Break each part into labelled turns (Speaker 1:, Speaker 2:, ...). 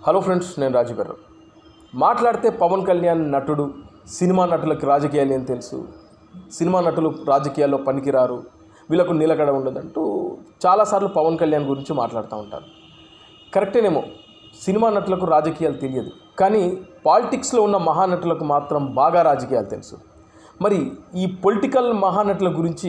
Speaker 1: Hello friends నేను రాజుగారు మాట్లాడితే పవన్ కళ్యాణ్ నటుడు సినిమా నటులకు రాజకీయాలు ఏం తెలుసు సినిమా నటులు రాజకీయాల్లో పనికిరారు వీళ్ళకు నిలకడ ఉండదంటూ చాలాసార్లు పవన్ కళ్యాణ్ గురించి మాట్లాడుతూ ఉంటారు కరెక్టేనేమో సినిమా నటులకు రాజకీయాలు తెలియదు కానీ పాలిటిక్స్లో ఉన్న మహానటులకు మాత్రం బాగా రాజకీయాలు తెలుసు మరి ఈ పొలిటికల్ మహానటుల గురించి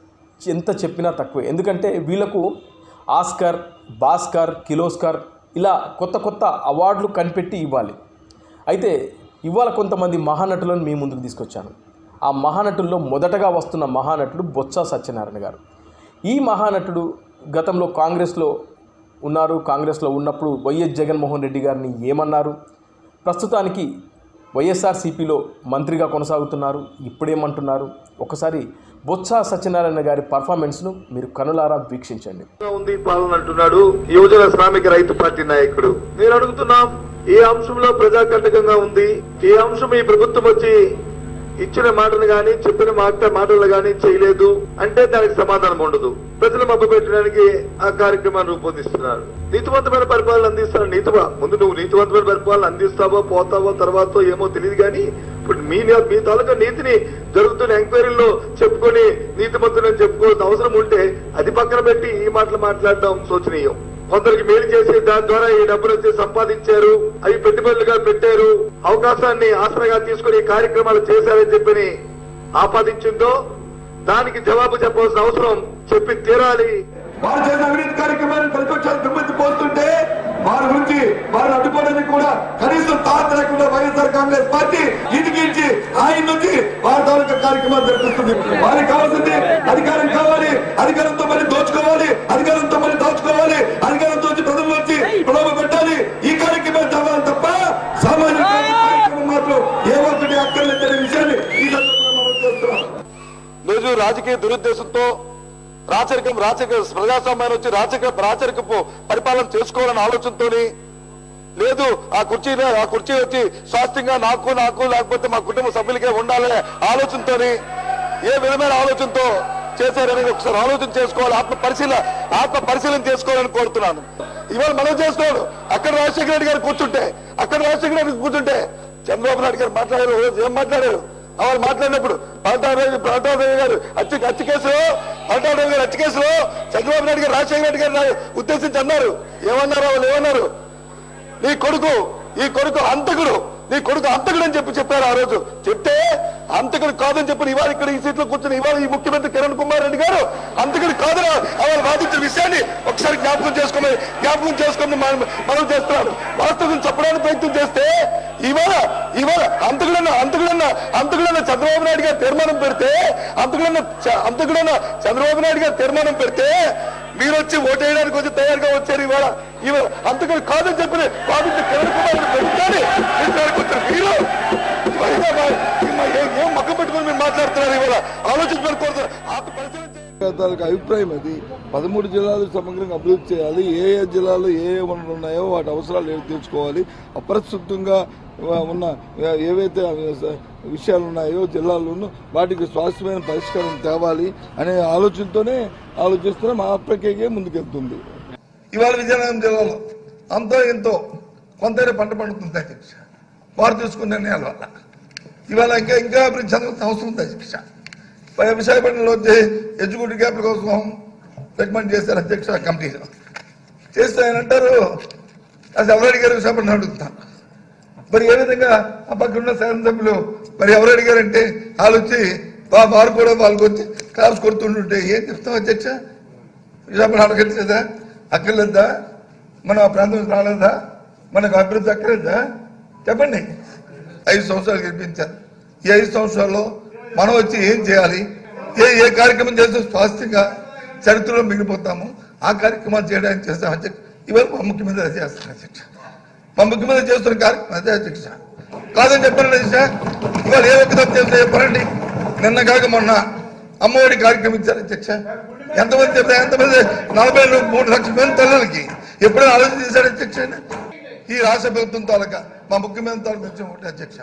Speaker 1: ఎంత చెప్పినా తక్కువే ఎందుకంటే వీళ్ళకు ఆస్కర్ భాస్కర్ కిలోస్కర్ ఇలా కొత్త కొత్త అవార్డులు కనిపెట్టి ఇవ్వాలి అయితే ఇవాళ కొంతమంది మహానటులను మీ ముందుకు తీసుకొచ్చాను ఆ మహానటుల్లో మొదటగా వస్తున్న మహానటుడు బొత్స సత్యనారాయణ గారు ఈ మహానటుడు గతంలో కాంగ్రెస్లో ఉన్నారు కాంగ్రెస్లో ఉన్నప్పుడు వైఎస్ జగన్మోహన్ రెడ్డి గారిని ఏమన్నారు ప్రస్తుతానికి వైఎస్ఆర్సీపీలో మంత్రిగా కొనసాగుతున్నారు ఇప్పుడేమంటున్నారు ఒకసారి బొత్స సత్యనారాయణ గారి పర్ఫార్మెన్స్ను మీరు కనులారా వీక్షించండి
Speaker 2: ఉంది పాలన అంటున్నాడు యువజన శ్రామిక రైతు పార్టీ నాయకుడు నేను అడుగుతున్నాం ఏ అంశంలో ప్రజాకంటకంగా ఉంది ఏ అంశం ఈ ప్రభుత్వం వచ్చి ఇచ్చిన మాటను గాని చెప్పిన మాట మాటలు గాని చేయలేదు అంటే దానికి సమాధానం ఉండదు ప్రజలు మబ్బు పెట్టడానికి ఆ కార్యక్రమాన్ని రూపొందిస్తున్నారు నీతివంతమైన పరిపాలన అందిస్తున్నారు నీతివా ముందు నువ్వు నీతివంతమైన పరిపాలన అందిస్తావో పోతావో తర్వాత ఏమో తెలియదు కానీ ఇప్పుడు మీ మీ తాలూకా నీతిని జరుగుతున్న ఎంక్వైరీల్లో చెప్పుకొని నీతిమంతులని చెప్పుకోవాల్సిన అవసరం ఉంటే అది పక్కన పెట్టి ఈ మాటలు మాట్లాడడం శోచనీయం కొందరికి మేలు చేసి దాని ద్వారా ఈ డబ్బులు వచ్చి సంపాదించారు అవి పెట్టుబడులుగా పెట్టారు అవకాశాన్ని ఆసరాగా తీసుకుని ఈ కార్యక్రమాలు చేశారని చెప్పని ఆపాదించిందో దానికి జవాబు చెప్పాల్సిన అవసరం చెప్పి తీరాలి
Speaker 3: వారు చేసిన అవినీతి కార్యక్రమాన్ని ప్రతిపక్షాలు దుమ్మెత్తి పోస్తుంటే వారి గురించి వారిని అడ్డుకోవడానికి కూడా కనీసం తాత లేకుండా వైఎస్ఆర్ కాంగ్రెస్ పార్టీ ఇదికించి ఆయన నుంచి వారి తాలూకా కార్యక్రమాలు జరిపిస్తుంది వారికి కావాల్సింది అధికారం కావాలి అధికారంతో మరి దోచుకోవాలి అధికారంతో మరి దాచుకోవాలి అధికారంతో వచ్చి ప్రజల నుంచి ప్రలోభ పెట్టాలి ఈ కార్యక్రమం చదవాలి తప్ప సామాజిక కార్యక్రమం మాత్రం ఏ ఒక్కటి అక్కర్లేదనే విషయాన్ని ఈ సందర్భంగా మనం చేస్తున్నాం
Speaker 4: రోజు రాజకీయ దురుద్దేశంతో రాచరికం రాచరిక ప్రజాస్వామ్యాన్ని వచ్చి రాచరిక రాచరికపు పరిపాలన చేసుకోవాలనే ఆలోచనతోని లేదు ఆ కుర్చీ ఆ కుర్చీ వచ్చి స్వాస్థ్యంగా నాకు నాకు లేకపోతే మా కుటుంబ సభ్యులకే ఉండాలనే ఆలోచనతోని ఏ విధమైన ఆలోచనతో చేశారనేది ఒకసారి ఆలోచన చేసుకోవాలి ఆత్మ పరిశీలన ఆత్మ పరిశీలన చేసుకోవాలని కోరుతున్నాను ఇవాళ మనం చేసుకోవాలి అక్కడ రాజశేఖర రెడ్డి గారు కూర్చుంటే అక్కడ రాజశేఖర రెడ్డి కూర్చుంటే చంద్రబాబు నాయుడు గారు మాట్లాడారు ఓ రోజు ఏం మాట్లాడారు వాళ్ళు మాట్లాడినప్పుడు పల్టారావు పల్టారావు గారు అచ్చి అచ్చి కేసులో పల్టారావు గారు అచ్చి కేసులో చంద్రబాబు నాయుడు గారు రాజశేఖర రెడ్డి గారు ఉద్దేశించి అన్నారు ఏమన్నారు వాళ్ళు ఏమన్నారు నీ కొడుకు ఈ కొడుకు అంతకుడు నీ కొడుకు అంతకుడు అని చెప్పి చెప్పారు ఆ రోజు చెప్తే అంతకుడు కాదని చెప్పి ఇవాళ ఇక్కడ ఈ సీట్లో కూర్చుని ఇవాళ ఈ ముఖ్యమంత్రి కిరణ్ కుమార్ రెడ్డి గారు అంతకుడు కాదని వాళ్ళు వాదించిన విషయాన్ని ఒకసారి జ్ఞాపకం చేసుకోమని జ్ఞాపకం చేసుకోమని మనం మనం చేస్తున్నాడు వాస్తవం చెప్పడానికి ప్రయత్నం చేస్తే ఇవాళ ఇవాళ అంతకుడన్న అంతకుడన్న అంతకుడన్న చంద్రబాబు నాయుడు గారు తీర్మానం పెడితే అంతకుడన్న చ- అంతకుడన్న చంద్రబాబు నాయుడు గారు తీర్మానం పెడితే మీరు వచ్చి ఓటేయడానికి వచ్చి తయారుగా వచ్చారు ఇవాళ ఇవాళ అంతకుడు కాదని చెప్పిన వాదించి కిరణ్ కుమార్ రెడ్డి పెట్టుకొని ఇక్కడికి వచ్చారు మీరు ఇవాళ మా- మా- ఏం ఏం మక్క పెట్టుకొని మీరు మాట్లాడుతున్నారు ఇవాళ ఆలోచించుకొని కోరుతున్నారు ఆత్మ పరిశీలన చేయండి.
Speaker 5: తాలూకు అభిప్రాయం అది పదమూడు జిల్లాలు సమగ్రంగా అభివృద్ధి చేయాలి ఏ ఏ జిల్లాలో ఏ ఏ వనరులు ఉన్నాయో వాటి అవసరాలు ఏవి తీర్చుకోవాలి అప్రస్తుతంగా ఉన్న ఏవైతే విషయాలు ఉన్నాయో జిల్లాల్లోనూ వాటికి స్వాస్థ్యమైన పరిష్కారం తేవాలి అనే ఆలోచనతోనే ఆలోచిస్తున్న మా ప్రక్రియకే ముందుకెళ్తుంది
Speaker 3: ఇవాళ విజయనగరం జిల్లాలో అంతో ఎంతో కొంతైనా పంట పండుతుంది అధ్యక్ష వారు తీసుకున్న నిర్ణయాల వల్ల ఇవాళ ఇంకా ఇంకా అభివృద్ధి చెందాల్సిన అవసరం ఉంది అధ్యక్ష పై విశాఖపట్నంలో వచ్చి ఎగ్జిక్యూటివ్ క్యాపిటల్ కోసం రికమెండ్ చేశారు అధ్యక్ష కమిటీలో చేస్తే ఆయన అంటారు అది ఎవరు అడిగారు విశాఖపట్నం అడుగుతాను మరి ఏ విధంగా ఆ పక్కన ఉన్న శాసనసభ్యులు మరి ఎవరు అడిగారంటే వాళ్ళు వచ్చి వా- వారు కూడా వాళ్ళకి వచ్చి క్లాస్ కొడుతుంటుంటే ఏం చెప్తాం అధ్యక్ష విశాఖపట్నం అడగట్లేదా అక్కర్లేదా మనం ఆ ప్రాంతం నుంచి రాలేదా మనకు అభివృద్ధి అక్కర్లేదా చెప్పండి ఐదు సంవత్సరాలు గెలిపించారు ఈ ఐదు సంవత్సరాల్లో మనం వచ్చి ఏం చేయాలి ఏ ఏ కార్యక్రమం చేస్తే స్వాస్థ్యంగా చరిత్రలో మిగిలిపోతాము ఆ కార్యక్రమాలు చేయడానికి చేస్తాం అధ్యక్ష ఇవాళ మా ముఖ్యమంత్రి అది చేస్తారు అధ్యక్ష మా ముఖ్యమంత్రి చేస్తున్న కార్యక్రమం అదే అధ్యక్ష కాదని చెప్పండి అధ్యక్ష ఇవాళ ఏ ఒక్క తప్పు చేస్తే చెప్పండి నిన్న కాక మొన్న అమ్మఒడి కార్యక్రమం ఇచ్చారు అధ్యక్ష ఎంతమంది చెప్తే ఎంతమంది నలభై రెండు మూడు లక్షల మంది తల్లులకి ఎప్పుడైనా ఆలోచన చేశాడు అధ్యక్ష ఆయన? ఈ రాష్ట్ర ప్రభుత్వం తాలూకా మా ముఖ్యమంత్రి తాలూకా మెచ్చం ఒకటి అధ్యక్ష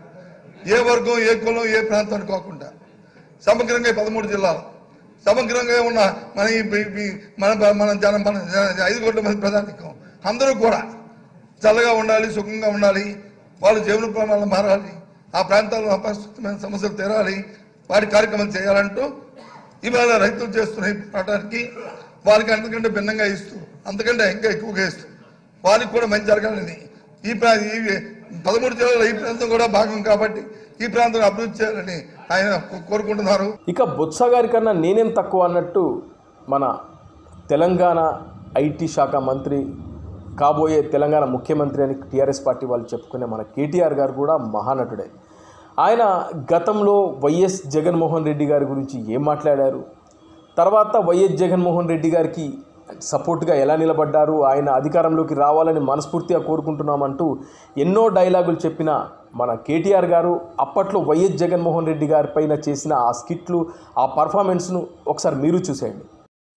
Speaker 3: ఏ వర్గం ఏ కులం ఏ ప్రాంతం అనుకోకుండా సమగ్రంగా ఈ పదమూడు జిల్లాలు సమగ్రంగా ఉన్న మన ఈ ఈ- ఈ- మన మన జనం మన జన- ఐదు కోట్ల మంది ప్రధానికం అందరూ కూడా చల్లగా ఉండాలి సుఖంగా ఉండాలి వాళ్ళ జీవన ప్రమాణాలు మారాలి ఆ ప్రాంతాల్లో అపరిశుభ్రమైన సమస్యలు తీరాలి వాటి కార్యక్రమం చేయాలంటూ ఇవాళ రైతులు చేస్తున్న ఈ పోరాటానికి వాళ్ళకి అంతకంటే భిన్నంగా ఇస్తూ అంతకంటే ఇంకా ఎక్కువగా ఇస్తూ వాళ్ళకి కూడా మంచి జరగాలని ఈ ప్రా ఈ పదమూడు జిల్లాలో ఈ ప్రాంతం కూడా భాగం కాబట్టి ఈ ప్రాంతం అభివృద్ధి చేయాలని ఆయన కో- కోరుకుంటున్నారు
Speaker 1: ఇక బొత్స గారి కన్నా నేనేం తక్కువ అన్నట్టు మన తెలంగాణ ఐటీ శాఖ మంత్రి కాబోయే తెలంగాణ ముఖ్యమంత్రి అని టీఆర్ఎస్ పార్టీ వాళ్ళు చెప్పుకునే మన కేటీఆర్ గారు కూడా మహానటుడే ఆయన గతంలో వైఎస్ జగన్మోహన్ రెడ్డి గారి గురించి ఏం మాట్లాడారు తర్వాత వైఎస్ జగన్మోహన్ రెడ్డి గారికి సపోర్ట్గా ఎలా నిలబడ్డారు ఆయన అధికారంలోకి రావాలని మనస్ఫూర్తిగా కోరుకుంటున్నామంటూ ఎన్నో డైలాగులు చెప్పిన మన కేటీఆర్ గారు అప్పట్లో వైఎస్ జగన్మోహన్ రెడ్డి గారి పైన చేసిన ఆ స్కిట్లు ఆ పర్ఫార్మెన్స్ను ఒకసారి మీరు చూసేయండి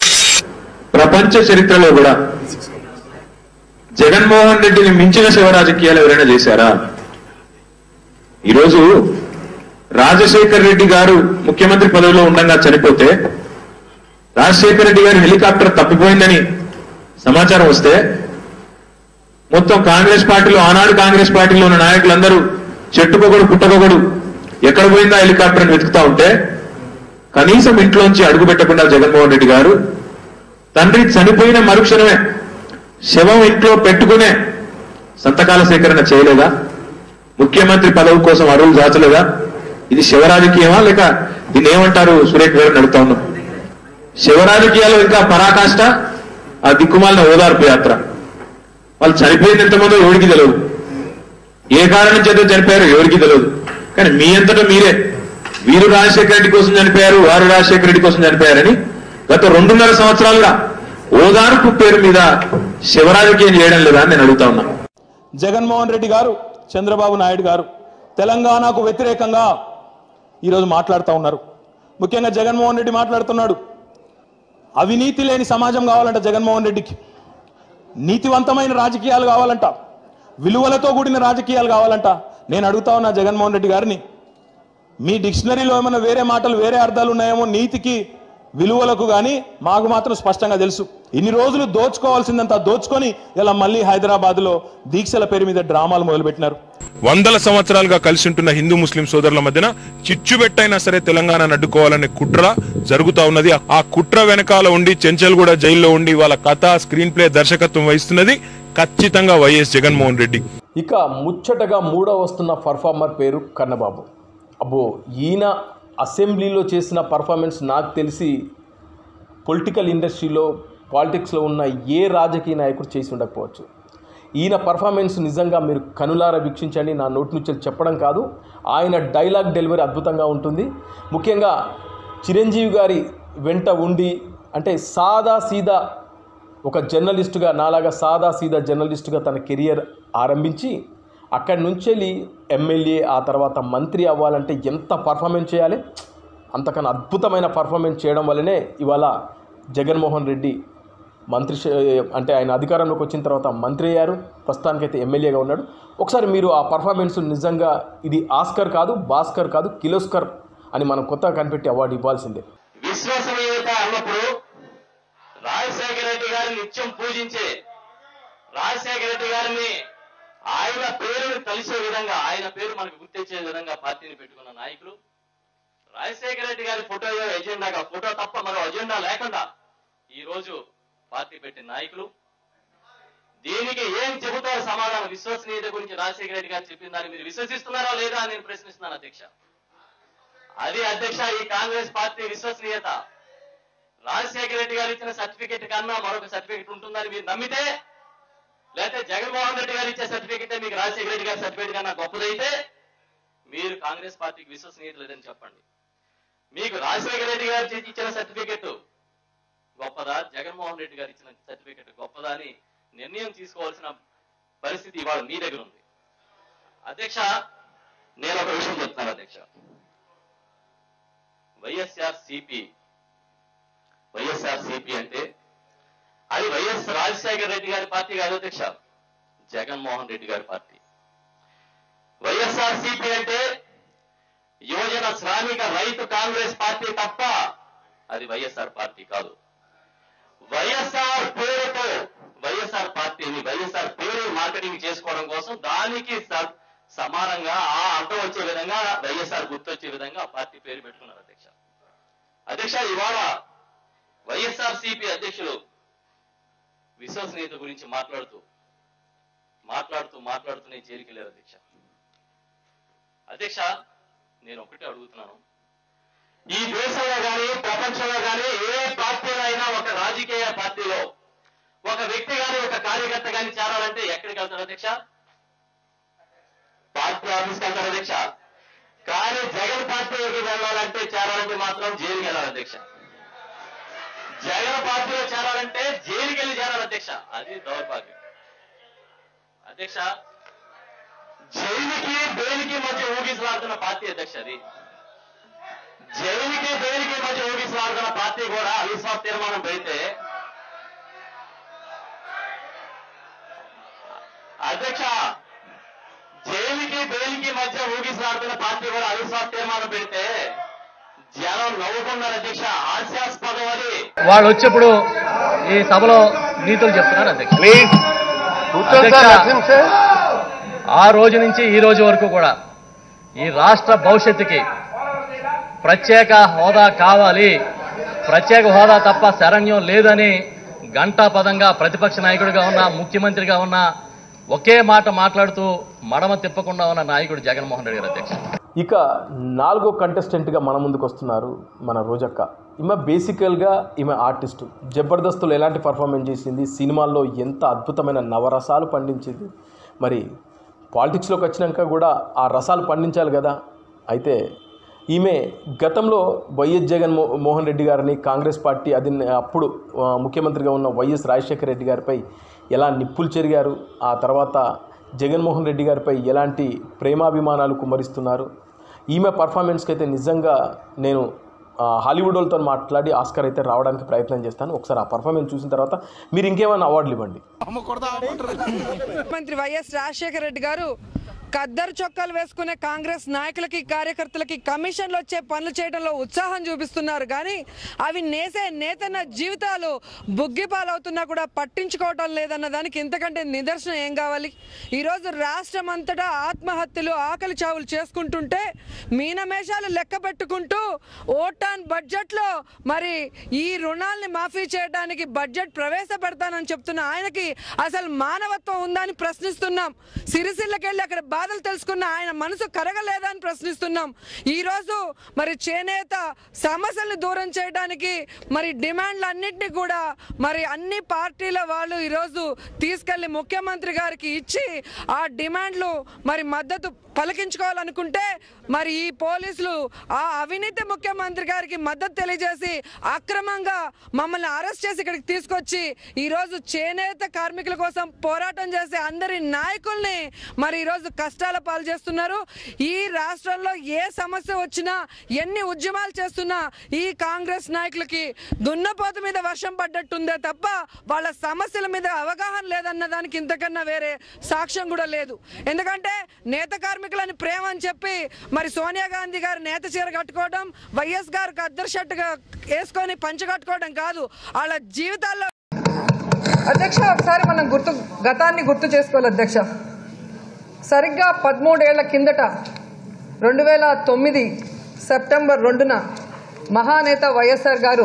Speaker 6: ప్రపంచ చరిత్రలో కూడా జగన్మోహన్ రెడ్డిని మించిన శివ రాజకీయాలు ఎవరైనా చేశారా ఈరోజు రాజశేఖర్ రెడ్డి గారు ముఖ్యమంత్రి పదవిలో ఉండగా చనిపోతే రాజశేఖర రెడ్డి గారి హెలికాప్టర్ తప్పిపోయిందని సమాచారం వస్తే మొత్తం కాంగ్రెస్ పార్టీలో ఆనాడు కాంగ్రెస్ పార్టీలో ఉన్న నాయకులందరూ చెట్టుకొకడు పుట్టకొకడు ఎక్కడ పోయిందా హెలికాప్టర్ అని వెతుకుతా ఉంటే కనీసం ఇంట్లోంచి అడుగు పెట్టకుండా జగన్మోహన్ రెడ్డి గారు తండ్రి చనిపోయిన మరుక్షణమే శవం ఇంట్లో పెట్టుకునే సంతకాల సేకరణ చేయలేదా ముఖ్యమంత్రి పదవి కోసం అడుగులు దాచలేదా ఇది శివరాజకీయమా లేక దీన్ని ఏమంటారు సురేఖ గారు నడుతా ఉన్నాం శివరాజకీయాలు ఇంకా పరాకాష్ట ఆ దిక్కుమాలిన ఓదార్పు యాత్ర వాళ్ళు చనిపోయింది ఎంతమందో ఎవరికి తెలియదు ఏ కారణం చేత చనిపోయారో ఎవరికి తెలియదు కానీ మీ అంతటా మీరే వీరు రాజశేఖర రెడ్డి కోసం చనిపోయారు వారు రాజశేఖర రెడ్డి కోసం చనిపోయారని గత రెండున్నర సంవత్సరాలుగా ఓదార్పు పేరు మీద శివరాజకీయం చేయడం లేదా అని నేను అడుగుతా ఉన్నా
Speaker 7: జగన్మోహన్ రెడ్డి గారు చంద్రబాబు నాయుడు గారు తెలంగాణకు వ్యతిరేకంగా ఈరోజు మాట్లాడుతూ ఉన్నారు ముఖ్యంగా జగన్మోహన్ రెడ్డి మాట్లాడుతున్నాడు అవినీతి లేని సమాజం కావాలంట జగన్మోహన్ రెడ్డికి నీతివంతమైన రాజకీయాలు కావాలంట విలువలతో కూడిన రాజకీయాలు కావాలంట నేను అడుగుతా ఉన్నా జగన్మోహన్ రెడ్డి గారిని మీ డిక్షనరీలో ఏమైనా వేరే మాటలు వేరే అర్థాలు ఉన్నాయేమో నీతికి విలువలకు కానీ మాకు మాత్రం స్పష్టంగా తెలుసు ఇన్ని రోజులు దోచుకోవాల్సిందంతా దోచుకొని ఇలా మళ్ళీ హైదరాబాద్ లో దీక్షల పేరు మీద డ్రామాలు మొదలుపెట్టినారు
Speaker 8: వందల సంవత్సరాలుగా కలిసి ఉంటున్న హిందూ ముస్లిం సోదరుల మధ్యన చిచ్చుబెట్టైనా సరే తెలంగాణ అడ్డుకోవాలనే కుట్ర జరుగుతా ఉన్నది ఆ కుట్ర వెనకాల ఉండి చెంచల్ కూడా జైల్లో ఉండి వాళ్ళ కథ స్క్రీన్ ప్లే దర్శకత్వం వహిస్తున్నది ఖచ్చితంగా వైఎస్ జగన్మోహన్ రెడ్డి
Speaker 1: ఇక ముచ్చటగా మూడో వస్తున్న పర్ఫార్మర్ పేరు కన్నబాబు అబ్బో ఈయన అసెంబ్లీలో చేసిన పర్ఫార్మెన్స్ నాకు తెలిసి పొలిటికల్ ఇండస్ట్రీలో పాలిటిక్స్లో ఉన్న ఏ రాజకీయ నాయకుడు చేసి ఉండకపోవచ్చు ఈయన పర్ఫార్మెన్స్ నిజంగా మీరు కనులారా వీక్షించండి నా నోటి నుంచి చెప్పడం కాదు ఆయన డైలాగ్ డెలివరీ అద్భుతంగా ఉంటుంది ముఖ్యంగా చిరంజీవి గారి వెంట ఉండి అంటే సాదా సీదా ఒక జర్నలిస్టుగా నాలాగా సాదా సీదా జర్నలిస్టుగా తన కెరియర్ ఆరంభించి అక్కడి నుంచి వెళ్ళి ఎమ్మెల్యే ఆ తర్వాత మంత్రి అవ్వాలంటే ఎంత పర్ఫార్మెన్స్ చేయాలి అంతకన్నా అద్భుతమైన పర్ఫార్మెన్స్ చేయడం వల్లనే ఇవాళ జగన్మోహన్ రెడ్డి మంత్రి శ- అంటే ఆయన అధికారంలోకి వచ్చిన తర్వాత మంత్రి అయ్యారు ప్రస్తుతానికైతే ఎమ్మెల్యేగా ఉన్నాడు ఒకసారి మీరు ఆ పర్ఫార్మెన్స్ నిజంగా ఇది ఆస్కర్ కాదు భాస్కర్ కాదు కిలోస్కర్ అని మనం కొత్తగా కనిపెట్టి అవార్డు ఇవ్వాల్సిందే
Speaker 9: విశ్వసనీయత అన్నప్పుడు రాజశేఖర రెడ్డి గారిని నిత్యం పూజించే రాజశేఖర రెడ్డి గారిని ఆయన పేరుని కలిసే విధంగా ఆయన పేరు మనకు గుర్తించే విధంగా పార్టీని పెట్టుకున్న నాయకులు రాజశేఖర రెడ్డి గారి ఫోటో ఎజెండాగా ఫోటో తప్ప మరో ఎజెండా లేకుండా ఈ రోజు పార్టీ పెట్టిన నాయకులు దీనికి ఏం చెబుతారు సమాధానం విశ్వసనీయత గురించి రాజశేఖర రెడ్డి గారు చెప్పిన దాన్ని మీరు విశ్వసిస్తున్నారా లేదా అని నేను ప్రశ్నిస్తున్నాను అధ్యక్ష అది అధ్యక్ష ఈ కాంగ్రెస్ పార్టీ విశ్వసనీయత రాజశేఖర రెడ్డి గారు ఇచ్చిన సర్టిఫికెట్ కన్నా మరొక సర్టిఫికెట్ ఉంటుందని మీరు నమ్మితే లేకపోతే జగన్మోహన్ రెడ్డి గారు ఇచ్చే సర్టిఫికెట్ మీకు రాజశేఖర రెడ్డి గారి సర్టిఫికెట్ కన్నా గొప్పదైతే మీరు కాంగ్రెస్ పార్టీకి విశ్వసనీయత లేదని చెప్పండి మీకు రాజశేఖర రెడ్డి గారు చేసి ఇచ్చిన సర్టిఫికెట్ గొప్పదా జగన్మోహన్ రెడ్డి గారు ఇచ్చిన సర్టిఫికెట్ గొప్పదా అని నిర్ణయం తీసుకోవాల్సిన పరిస్థితి ఇవాళ మీ దగ్గర ఉంది అధ్యక్ష నేను ఒక విషయం చెప్తాను అధ్యక్ష వైఎస్ఆర్ సిపి వైఎస్ఆర్ సిపి అంటే అది వైఎస్ రాజశేఖర రెడ్డి గారి పార్టీ కాదు అధ్యక్ష జగన్మోహన్ రెడ్డి గారి పార్టీ వైఎస్ఆర్ సిపి అంటే యువజన శ్రామిక రైతు కాంగ్రెస్ పార్టీ తప్ప అది వైఎస్ఆర్ పార్టీ కాదు వైఎస్ఆర్ పేరుతో వైఎస్ వైఎస్ఆర్ పార్టీని వైఎస్ఆర్ పేరు మార్కెటింగ్ చేసుకోవడం కోసం దానికి స- సమానంగా ఆ అర్థం వచ్చే విధంగా వైఎస్ఆర్ గుర్తొచ్చే విధంగా ఆ పార్టీ పేరు పెట్టుకున్నారు అధ్యక్ష అధ్యక్ష ఇవాళ వైఎస్ఆర్ సిపి అధ్యక్షులు విశ్వసనీయత గురించి మాట్లాడుతూ మాట్లాడుతూ మాట్లాడుతూనే జైలుకి వెళ్ళారు అధ్యక్ష అధ్యక్ష నేను ఒకటే అడుగుతున్నాను ఈ దేశంలో కానీ ప్రపంచంలో కానీ ఏ పార్టీలో అయినా ఒక రాజకీయ పార్టీలో ఒక వ్యక్తి కానీ ఒక కార్యకర్త కానీ చేరాలంటే ఎక్కడికి వెళ్తారు అధ్యక్ష పార్టీ ఆఫీస్కి వెళ్తారు అధ్యక్ష కానీ జగన్ పార్టీలోకి వెళ్ళాలంటే చేరాలంటే మాత్రం జైలుకి వెళ్ళాలి అధ్యక్ష జగన్ పార్టీలో చేరాలంటే జైలుకి వెళ్ళి చేరాలి అధ్యక్ష అది దౌర్భాగ్యం అధ్యక్ష జైలుకి బెయిల్కి మధ్య ఊగిసలాడుతున్న పార్టీ అధ్యక్ష అది జైలుకి బెయిల్కి మధ్య ఊగిసలాడుతున్న పార్టీ కూడా అవిశ్వాస తీర్మానం పెడితే అధ్యక్ష జైలుకి బెయిల్కి మధ్య ఊగిసలాడుతున్న పార్టీ కూడా అవిశ్వాస తీర్మానం పెడితే జనం నవ్వుకున్నారు అధ్యక్ష హాస్యాస్పదం అది
Speaker 10: వాళ్ళు వచ్చేప్పుడు ఈ సభలో నీతులు చెప్తున్నారు అధ్యక్ష అధ్యక్ష, ఆ రోజు నుంచి ఈ రోజు వరకు కూడా ఈ రాష్ట్ర భవిష్యత్తుకి ప్రత్యేక హోదా కావాలి ప్రత్యేక హోదా తప్ప శరణ్యం లేదని ఘంటాపదంగా ప్రతిపక్ష నాయకుడిగా ఉన్న ముఖ్యమంత్రిగా ఉన్న ఒకే మాట మాట్లాడుతూ మడమ తిప్పకుండా ఉన్న నాయకుడు జగన్మోహన్ రెడ్డి గారు అధ్యక్ష
Speaker 1: ఇక నాలుగో కంటెస్టెంట్గా మన ముందుకు వస్తున్నారు మన రోజక్క ఈమె బేసికల్గా ఈమె ఆర్టిస్టు జబర్దస్తులు ఎలాంటి పర్ఫార్మెన్స్ చేసింది సినిమాల్లో ఎంత అద్భుతమైన నవరసాలు పండించింది మరి పాలిటిక్స్లోకి వచ్చినాక కూడా ఆ రసాలు పండించాలి కదా అయితే ఈమె గతంలో వైఎస్ జగన్ మో మోహన్ రెడ్డి గారిని కాంగ్రెస్ పార్టీ అది అప్పుడు ఆ, ముఖ్యమంత్రిగా ఉన్న వైఎస్ రాజశేఖర రెడ్డి గారిపై ఎలా నిప్పులు చెరిగారు ఆ తర్వాత జగన్మోహన్ రెడ్డి గారిపై ఎలాంటి ప్రేమాభిమానాలు కుమ్మరిస్తున్నారు ఈమె పర్ఫార్మెన్స్కి అయితే నిజంగా నేను ఆ, హాలీవుడ్ వాళ్ళతో మాట్లాడి ఆస్కర్ అయితే రావడానికి ప్రయత్నం చేస్తాను ఒకసారి ఆ పర్ఫార్మెన్స్ చూసిన తర్వాత మీరు ఇంకేమైనా అవార్డులు ఇవ్వండి
Speaker 11: ముఖ్యమంత్రి వైఎస్ రాజశేఖర రెడ్డి గారు ఖద్దరు చొక్కాలు వేసుకునే కాంగ్రెస్ నాయకులకి కార్యకర్తలకి కమిషన్లు వచ్చే పనులు చేయడంలో ఉత్సాహం చూపిస్తున్నారు కానీ అవి నేసే నేతన్న జీవితాలు బుగ్గి పాలవుతున్నా కూడా పట్టించుకోవటం లేదన్న దానికి ఇంతకంటే నిదర్శనం ఏం కావాలి ఈరోజు రాష్ట్రం అంతటా ఆత్మహత్యలు ఆకలి చావులు చేసుకుంటుంటే మీనమేషాలు లెక్క పెట్టుకుంటూ ఓటాన్ బడ్జెట్లో మరి ఈ రుణాల్ని మాఫీ చేయడానికి బడ్జెట్ ప్రవేశపెడతానని చెప్తున్న ఆయనకి అసలు మానవత్వం ఉందా అని ప్రశ్నిస్తున్నాం సిరిసిల్లకెళ్ళి అక్కడ బాధలు తెలుసుకున్న ఆయన మనసు కరగలేదా అని ప్రశ్నిస్తున్నాం ఈ రోజు మరి చేనేత సమస్యల్ని దూరం చేయడానికి మరి డిమాండ్లు అన్నింటినీ కూడా మరి అన్ని పార్టీల వాళ్ళు ఈరోజు తీసుకెళ్లి ముఖ్యమంత్రి గారికి ఇచ్చి ఆ డిమాండ్లు మరి మద్దతు పలికించుకోవాలనుకుంటే మరి ఈ పోలీసులు ఆ అవినీతి ముఖ్యమంత్రి గారికి మద్దతు తెలియజేసి అక్రమంగా మమ్మల్ని అరెస్ట్ చేసి ఇక్కడికి తీసుకొచ్చి ఈరోజు చేనేత కార్మికుల కోసం పోరాటం చేసే అందరి నాయకుల్ని మరి ఈరోజు కష్టాల పాలు చేస్తున్నారు ఈ రాష్ట్రంలో ఏ సమస్య వచ్చినా ఎన్ని ఉద్యమాలు చేస్తున్నా ఈ కాంగ్రెస్ నాయకులకి దున్నపోతు మీద వర్షం పడ్డట్టుందే తప్ప వాళ్ళ సమస్యల మీద అవగాహన లేదన్న దానికి ఇంతకన్నా వేరే సాక్ష్యం కూడా లేదు ఎందుకంటే నేత కార్మికులని ప్రేమ అని చెప్పి మరి సోనియా గాంధీ గారు నేత చీర కట్టుకోవడం వైఎస్ గారికి అద్దరు షర్టుగా వేసుకొని పంచ కట్టుకోవడం కాదు వాళ్ళ జీవితాల్లో
Speaker 12: అధ్యక్ష ఒకసారి మనం గుర్తు గతాన్ని గుర్తు చేసుకోవాలి అధ్యక్ష సరిగ్గా పదమూడేళ్ల కిందట రెండు వేల తొమ్మిది సెప్టెంబర్ రెండున మహానేత వైఎస్ఆర్ గారు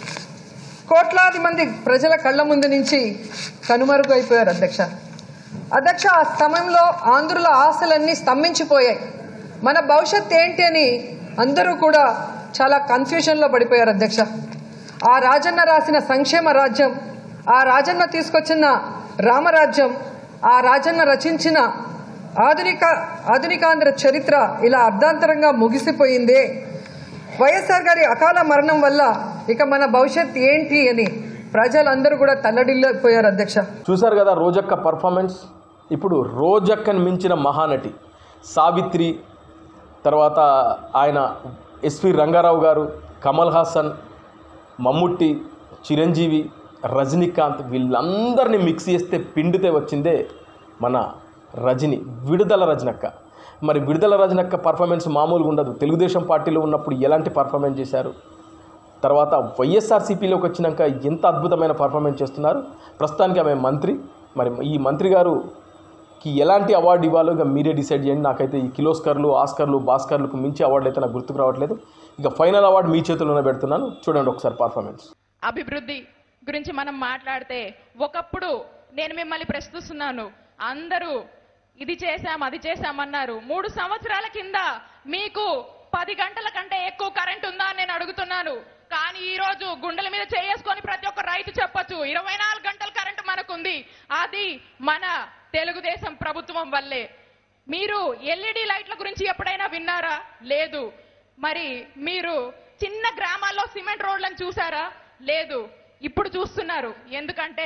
Speaker 12: కోట్లాది మంది ప్రజల కళ్ళ ముందు నుంచి కనుమరుగు అయిపోయారు అధ్యక్ష అధ్యక్ష ఆ సమయంలో ఆంధ్రుల ఆశలన్నీ స్తంభించిపోయాయి మన భవిష్యత్ ఏంటి అని అందరూ కూడా చాలా కన్ఫ్యూషన్లో పడిపోయారు అధ్యక్ష ఆ రాజన్న రాసిన సంక్షేమ రాజ్యం ఆ రాజన్న తీసుకొచ్చిన రామరాజ్యం ఆ రాజన్న రచించిన ఆధునిక ఆధునికాంధ్ర చరిత్ర ఇలా అర్ధాంతరంగా ముగిసిపోయిందే వైఎస్ఆర్ గారి అకాల మరణం వల్ల ఇక మన భవిష్యత్ ఏంటి అని ప్రజలందరూ కూడా తల్లడిల్లిపోయారు అధ్యక్ష
Speaker 1: చూశారు కదా రోజక్క పర్ఫార్మెన్స్ ఇప్పుడు రోజక్కని మించిన మహానటి సావిత్రి తర్వాత ఆయన ఎస్వి రంగారావు గారు కమల్ హాసన్ మమ్ముట్టి చిరంజీవి రజనీకాంత్ వీళ్ళందరినీ మిక్స్ చేస్తే పిండితే వచ్చిందే మన రజని విడుదల రజనక్క మరి విడుదల రజనక్క పర్ఫార్మెన్స్ మామూలుగా ఉండదు తెలుగుదేశం పార్టీలో ఉన్నప్పుడు ఎలాంటి పర్ఫార్మెన్స్ చేశారు తర్వాత వైఎస్ఆర్సీపీలోకి వచ్చినాక ఎంత అద్భుతమైన పర్ఫార్మెన్స్ చేస్తున్నారు ప్రస్తుతానికి ఆమె మంత్రి మరి ఈ మంత్రి గారుకి ఎలాంటి అవార్డు ఇవ్వాలో ఇక మీరే డిసైడ్ చేయండి నాకైతే ఈ కిలోస్కర్లు ఆస్కర్లు భాస్కర్లకు మించి అవార్డు అయితే నాకు గుర్తుకు రావట్లేదు ఇక ఫైనల్ అవార్డు మీ చేతుల్లోనే పెడుతున్నాను చూడండి ఒకసారి పర్ఫార్మెన్స్
Speaker 13: అభివృద్ధి గురించి మనం మాట్లాడితే ఒకప్పుడు నేను మిమ్మల్ని ప్రశ్నిస్తున్నాను అందరూ ఇది చేశాం అది చేశామన్నారు మూడు సంవత్సరాల కింద మీకు పది గంటల కంటే ఎక్కువ కరెంట్ ఉందా అని నేను అడుగుతున్నాను కానీ ఈ రోజు గుండెల మీద చేసుకొని ప్రతి ఒక్క రైతు చెప్పొచ్చు ఇరవై నాలుగు గంటల కరెంట్ మనకుంది అది మన తెలుగుదేశం ప్రభుత్వం వల్లే మీరు ఎల్ఈడి లైట్ల గురించి ఎప్పుడైనా విన్నారా లేదు మరి మీరు చిన్న గ్రామాల్లో సిమెంట్ రోడ్లను చూసారా లేదు ఇప్పుడు చూస్తున్నారు ఎందుకంటే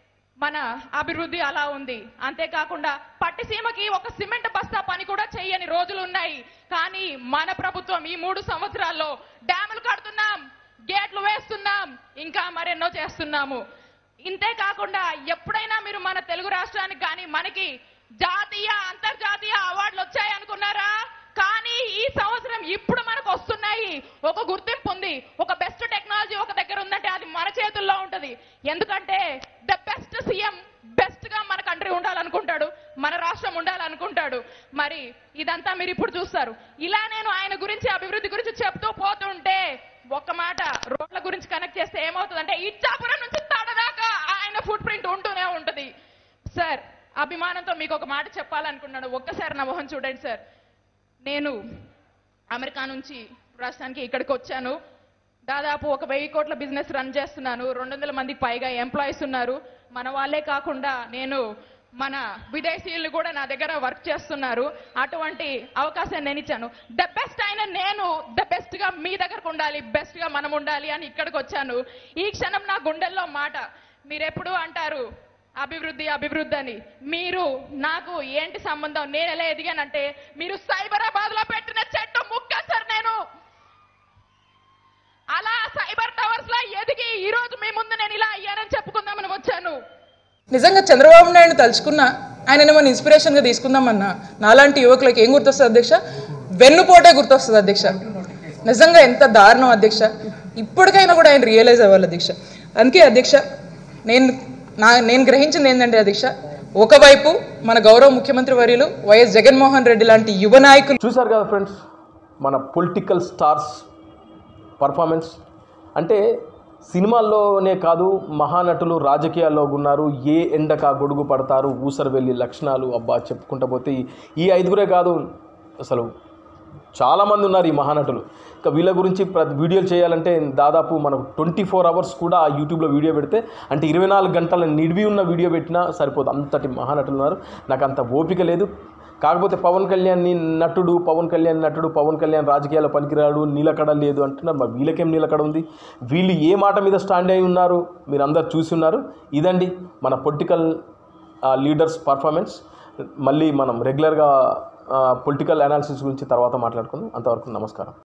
Speaker 13: మన అభివృద్ధి అలా ఉంది అంతేకాకుండా పట్టిసీమకి ఒక సిమెంట్ బస్తా పని కూడా చెయ్యని రోజులు ఉన్నాయి కానీ మన ప్రభుత్వం ఈ మూడు సంవత్సరాల్లో డ్యాములు కడుతున్నాం గేట్లు వేస్తున్నాం ఇంకా మరెన్నో చేస్తున్నాము ఇంతే కాకుండా ఎప్పుడైనా మీరు మన తెలుగు రాష్ట్రానికి కానీ మనకి జాతీయ అంతర్జాతీయ అవార్డులు వచ్చాయి అనుకున్నారా కానీ ఈ సంవత్సరం ఇప్పుడు మనకు వస్తున్నాయి ఒక గుర్తింపు ఉంది ఒక బెస్ట్ టెక్నాలజీ ఒక దగ్గర ఉందంటే అది మన చేతుల్లో ఉంటది ఎందుకంటే ద బెస్ట్ సీఎం బెస్ట్ గా మన కంట్రీ ఉండాలనుకుంటాడు మన రాష్ట్రం ఉండాలనుకుంటాడు మరి ఇదంతా మీరు ఇప్పుడు చూస్తారు ఇలా నేను ఆయన గురించి అభివృద్ధి గురించి చెప్తూ పోతుంటే ఒక్క మాట రోడ్ల గురించి కనెక్ట్ చేస్తే ఏమవుతుందంటే ఇచ్చాపురం నుంచి తడదాకా ఆయన ఫుట్ ప్రింట్ ఉంటూనే ఉంటది సార్ అభిమానంతో మీకు ఒక మాట చెప్పాలనుకున్నాను ఒక్కసారి నా మొహం చూడండి సార్ నేను అమెరికా నుంచి రాష్ట్రానికి ఇక్కడికి వచ్చాను దాదాపు ఒక వెయ్యి కోట్ల బిజినెస్ రన్ చేస్తున్నాను రెండు వందల మందికి పైగా ఎంప్లాయీస్ ఉన్నారు మన వాళ్ళే కాకుండా నేను మన విదేశీయులు కూడా నా దగ్గర వర్క్ చేస్తున్నారు అటువంటి అవకాశం నేను ఇచ్చాను ద బెస్ట్ అయిన నేను ద బెస్ట్ గా మీ దగ్గరకు ఉండాలి బెస్ట్ గా మనం ఉండాలి అని ఇక్కడికి వచ్చాను ఈ క్షణం నా గుండెల్లో మాట మీరెప్పుడు అంటారు అభివృద్ధి అభివృద్ధి అని మీరు నాకు ఏంటి సంబంధం నేను ఎలా ఎదిగానంటే మీరు సైబరాబాద్ లో పెట్టిన చెట్టు ముక్క సార్ నేను అలా సైబర్ టవర్స్ లో ఎదిగి ఈ రోజు మీ ముందు నేను ఇలా అయ్యానని చెప్పుకుందామని వచ్చాను
Speaker 14: నిజంగా చంద్రబాబు నాయుడు తలుచుకున్నా ఆయన మనం ఇన్స్పిరేషన్గా తీసుకుందామన్నా నాలాంటి యువకులకు ఏం గుర్తొస్తుంది అధ్యక్ష వెన్నుపోటే గుర్తొస్తుంది అధ్యక్ష నిజంగా ఎంత దారుణం అధ్యక్ష ఇప్పటికైనా కూడా ఆయన రియలైజ్ అవ్వాలి అధ్యక్ష అందుకే అధ్యక్ష నేను నా నేను గ్రహించింది ఏంటంటే అధ్యక్ష ఒకవైపు మన గౌరవ ముఖ్యమంత్రి వర్యులు వైఎస్ జగన్మోహన్ రెడ్డి లాంటి యువ నాయకులు
Speaker 1: చూసారు కదా ఫ్రెండ్స్ మన పొలిటికల్ స్టార్స్ పర్ఫార్మెన్స్ అంటే సినిమాల్లోనే కాదు మహానటులు రాజకీయాల్లో ఉన్నారు ఏ ఎండక గొడుగు పడతారు ఊసరు వెళ్ళి లక్షణాలు అబ్బా చెప్పుకుంటా పోతే ఈ- ఈ ఐదుగురే కాదు అసలు చాలామంది ఉన్నారు ఈ మహానటులు ఇంకా వీళ్ళ గురించి ప్రతి వీడియోలు చేయాలంటే దాదాపు మనకు ట్వంటీ ఫోర్ అవర్స్ కూడా ఆ యూట్యూబ్లో వీడియో పెడితే అంటే ఇరవై నాలుగు గంటల నిడివి ఉన్న వీడియో పెట్టినా సరిపోదు అంతటి మహానటులు ఉన్నారు నాకు అంత ఓపిక లేదు కాకపోతే పవన్ కళ్యాణ్ ని నటుడు పవన్ కళ్యాణ్ నటుడు పవన్ కళ్యాణ్ రాజకీయాల్లో పనికిరాడు నీలకడ లేదు అంటున్నారు మరి వీళ్ళకేం నీలకడ ఉంది వీళ్ళు ఏ మాట మీద స్టాండ్ అయి ఉన్నారు మీరు అందరు చూసి ఉన్నారు ఇదండి మన పొలిటికల్ లీడర్స్ పర్ఫార్మెన్స్ మళ్ళీ మనం రెగ్యులర్గా పొలిటికల్ అనాలిసిస్ గురించి తర్వాత మాట్లాడుకుందాం అంతవరకు నమస్కారం